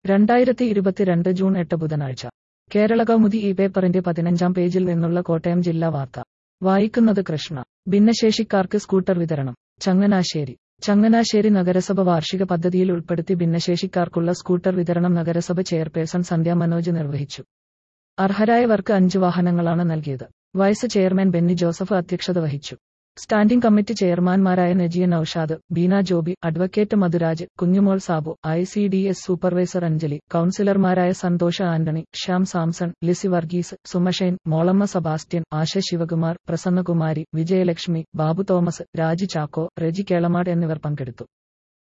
രണ്ടായിരത്തി ഇരുപത്തിരണ്ട് ജൂൺ എട്ട് ബുധനാഴ്ച കേരള കൗമുദി ഈ പേപ്പറിന്റെ പതിനഞ്ചാം പേജിൽ നിന്നുള്ള കോട്ടയം ജില്ലാ വാർത്ത വായിക്കുന്നത് കൃഷ്ണ ഭിന്നശേഷിക്കാർക്ക് സ്കൂട്ടർ വിതരണം ചങ്ങനാശ്ശേരി ചങ്ങനാശ്ശേരി നഗരസഭ വാർഷിക പദ്ധതിയിൽ ഉൾപ്പെടുത്തി ഭിന്നശേഷിക്കാർക്കുള്ള സ്കൂട്ടർ വിതരണം നഗരസഭ ചെയർപേഴ്സൺ സന്ധ്യ മനോജ് നിർവഹിച്ചു അർഹരായവർക്ക് അഞ്ച് വാഹനങ്ങളാണ് നൽകിയത് വൈസ് ചെയർമാൻ ബെന്നി ജോസഫ് അധ്യക്ഷത വഹിച്ചു സ്റ്റാൻഡിംഗ് കമ്മിറ്റി ചെയർമാൻമാരായ Najiya Naushad Beena Joby advocate Madhuraj Kunjumol Sabu I C D S supervisor Anjali കൌൺസിലർമാരായ സന്തോഷ ആന്റണി ശ്യാം സാംസൺ ലിസി വർഗീസ് സുമഷൈൻ മോളമ്മ സബാസ്റ്റ്യൻ ആശ ശിവകുമാർ പ്രസന്നകുമാരി വിജയലക്ഷ്മി ബാബു തോമസ് രാജി ചാക്കോ റെജി കേളമാട് എന്നിവർ പങ്കെടുത്തു